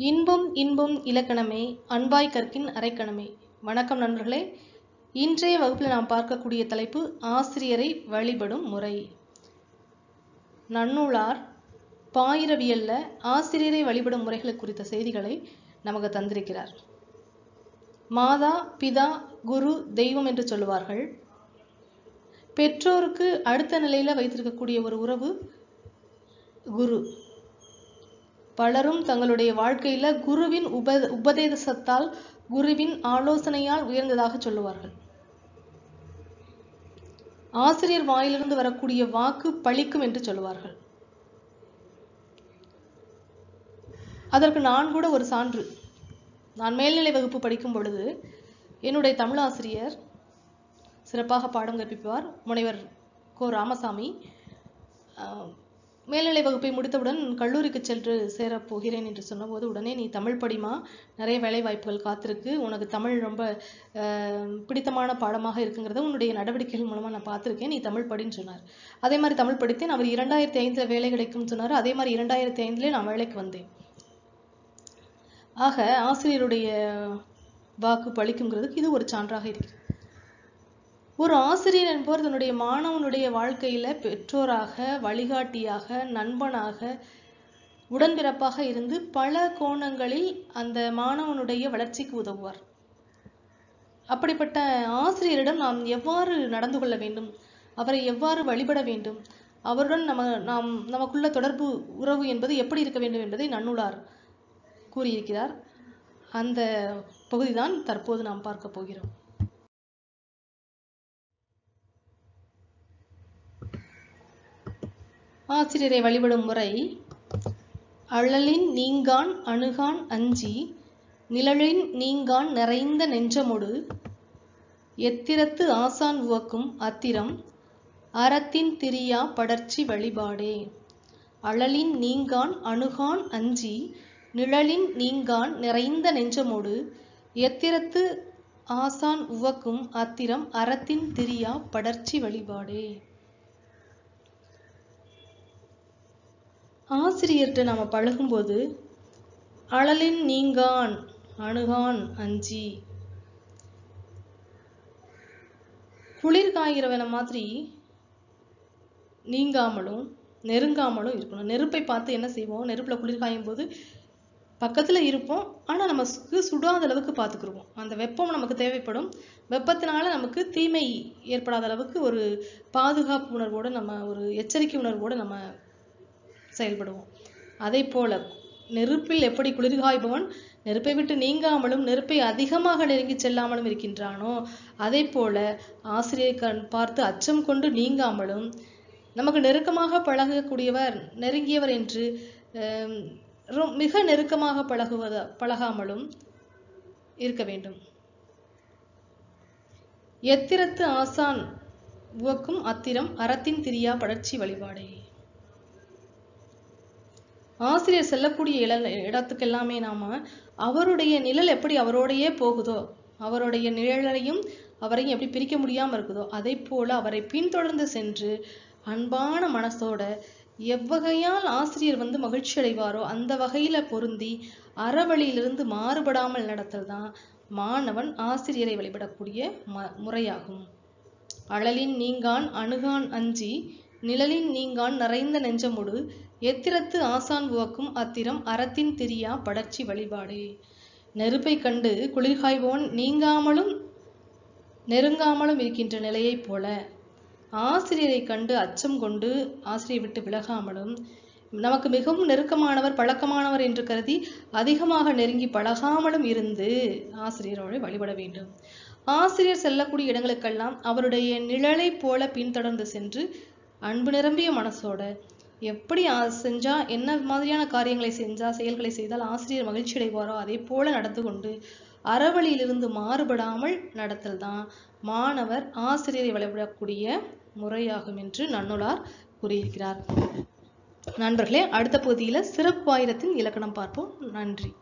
இன்பம் இன்பம் இலக்கணமே அன்பாய் கற்கின் அரைக்கணமே வணக்கம் நண்பர்களே இன்றைய வகுப்பில் நாம் பார்க்கக்கூடிய தலைப்பு ஆசிரியரை வழிபடும் முறை நன்னூலார் பாயிரவியல்ல ஆசிரியரை வழிபடும் முறைகள் குறித்த செய்திகளை நமக்கு தந்திருக்கிறார் மாதா பிதா குரு தெய்வம் என்று சொல்லுவார்கள் பெற்றோருக்கு அடுத்த நிலையில வைத்திருக்கக்கூடிய ஒரு உறவு குரு பலரும் தங்களுடைய வாழ்க்கையில குருவின் உப உபதேசத்தால் குருவின் ஆலோசனையால் உயர்ந்ததாக சொல்லுவார்கள் ஆசிரியர் வாயிலிருந்து வரக்கூடிய வாக்கு பழிக்கும் என்று சொல்லுவார்கள் அதற்கு நான் கூட ஒரு சான்று நான் மேல்நிலை வகுப்பு படிக்கும் பொழுது என்னுடைய தமிழ் ஆசிரியர் சிறப்பாக பாடம் கற்பிப்பார் முனைவர் கோ ராமசாமி மேல்நிலை வகுப்பை முடித்தவுடன் கல்லூரிக்கு சென்று சேரப் போகிறேன் என்று சொன்னபோது உடனே நீ தமிழ் படிமா நிறைய வேலை வாய்ப்புகள் காத்திருக்கு உனக்கு தமிழ் ரொம்ப பிடித்தமான பாடமாக இருக்குங்கிறத உன்னுடைய நடவடிக்கைகள் மூலமாக நான் பார்த்துருக்கேன் நீ தமிழ் படின்னு சொன்னார் அதே மாதிரி தமிழ் படித்தேன் அவர் இரண்டாயிரத்தி ஐந்தில் வேலை கிடைக்கும்னு சொன்னார் அதே மாதிரி இரண்டாயிரத்தி ஐந்துலேயே நான் வேலைக்கு வந்தேன் ஆக ஆசிரியருடைய வாக்கு பழிக்குங்கிறதுக்கு இது ஒரு சான்றாக இருக்கிறது ஒரு ஆசிரியர் என்பவர் தன்னுடைய மாணவனுடைய வாழ்க்கையில பெற்றோராக வழிகாட்டியாக நண்பனாக உடன்பிறப்பாக இருந்து பல கோணங்களில் அந்த மாணவனுடைய வளர்ச்சிக்கு உதவுவார் அப்படிப்பட்ட ஆசிரியரிடம் நாம் எவ்வாறு நடந்து கொள்ள வேண்டும் அவரை எவ்வாறு வழிபட வேண்டும் அவருடன் நம்ம நாம் நமக்குள்ள தொடர்பு உறவு என்பது எப்படி இருக்க வேண்டும் என்பதை நன்னூலார் கூறியிருக்கிறார் அந்த பகுதிதான் தற்போது நாம் பார்க்க போகிறோம் ஆசிரியரை வழிபடும் முறை அழலின் நீங்கான் அணுகான் அஞ்சி நிழலின் நீங்கான் நிறைந்த நெஞ்சமொடு எத்திரத்து ஆசான் உவக்கும் அத்திரம் அறத்தின் திரியா படர்ச்சி வழிபாடே அழலின் நீங்கான் அணுகான் அஞ்சி நிழலின் நீங்கான் நிறைந்த நெஞ்சமோடு எத்திரத்து ஆசான் உவக்கும் அத்திரம் அறத்தின் திரியா படர்ச்சி வழிபாடே ஆசிரியர்கிட்ட நம்ம பழகும்போது அழலின் நீங்கான் அணுகான் அஞ்சி குளிர் காய்கிறவன மாதிரி நீங்காமலும் நெருங்காமலும் இருக்கணும் நெருப்பை பார்த்து என்ன செய்வோம் நெருப்புல குளிர் காயும் போது பக்கத்துல இருப்போம் ஆனா நமக்கு சுடாத அளவுக்கு பார்த்துக்கிருவோம் அந்த வெப்பம் நமக்கு தேவைப்படும் வெப்பத்தினால நமக்கு தீமை ஏற்படாத அளவுக்கு ஒரு பாதுகாப்பு உணர்வோட நம்ம ஒரு எச்சரிக்கை உணர்வோட நம்ம செயல்படுவோம் அதே போல நெருப்பில் எப்படி குளிர்காய்பவன் நெருப்பை விட்டு நீங்காமலும் நெருப்பை அதிகமாக நெருங்கி செல்லாமலும் இருக்கின்றானோ அதே போல ஆசிரியர் கண் பார்த்து அச்சம் கொண்டு நீங்காமலும் நமக்கு நெருக்கமாக பழகக்கூடியவர் நெருங்கியவர் என்று மிக நெருக்கமாக பழகுவத பழகாமலும் இருக்க வேண்டும் எத்திரத்து ஆசான் உவக்கும் அத்திரம் அறத்தின் திரியா படர்ச்சி வழிபாடே ஆசிரியர் செல்லக்கூடிய இட இடத்துக்கு எல்லாமே நாம அவருடைய நிழல் எப்படி அவரோடையே போகுதோ அவருடைய நிழலையும் அவரையும் எப்படி பிரிக்க முடியாம இருக்குதோ அதே போல அவரை பின்தொடர்ந்து சென்று அன்பான மனசோட எவ்வகையால் ஆசிரியர் வந்து மகிழ்ச்சி அடைவாரோ அந்த வகையில பொருந்தி அறவழியிலிருந்து மாறுபடாமல் நடத்தல் தான் மாணவன் ஆசிரியரை வழிபடக்கூடிய ம முறையாகும் அழலின் நீங்கான் அணுகான் அஞ்சி நிழலின் நீங்கான் நிறைந்த நெஞ்சமுடு எத்திரத்து ஆசான் உவக்கும் அத்திரம் அறத்தின் திரியா படர்ச்சி வழிபாடு நெருப்பை கண்டு குளிர்காய்வோன் நீங்காமலும் நெருங்காமலும் இருக்கின்ற நிலையைப் போல ஆசிரியரை கண்டு அச்சம் கொண்டு ஆசிரியரை விட்டு விலகாமலும் நமக்கு மிகவும் நெருக்கமானவர் பழக்கமானவர் என்று கருதி அதிகமாக நெருங்கி பழகாமலும் இருந்து ஆசிரியரோடு வழிபட வேண்டும் ஆசிரியர் செல்லக்கூடிய இடங்களுக்கெல்லாம் அவருடைய நிழலை போல பின்தொடர்ந்து சென்று அன்பு நிரம்பிய மனசோட எப்படி செஞ்சா என்ன மாதிரியான காரியங்களை செஞ்சா செயல்களை செய்தால் ஆசிரியர் மகிழ்ச்சி அடைவாரோ அதே போல நடந்து கொண்டு அறவழியிலிருந்து மாறுபடாமல் நடத்தல் தான் மாணவர் ஆசிரியரை வழிபடக்கூடிய முறையாகும் என்று நன்னுலார் கூறியிருக்கிறார் நண்பர்களே அடுத்த பகுதியில் சிறப்பு ஆயிரத்தின் இலக்கணம் பார்ப்போம் நன்றி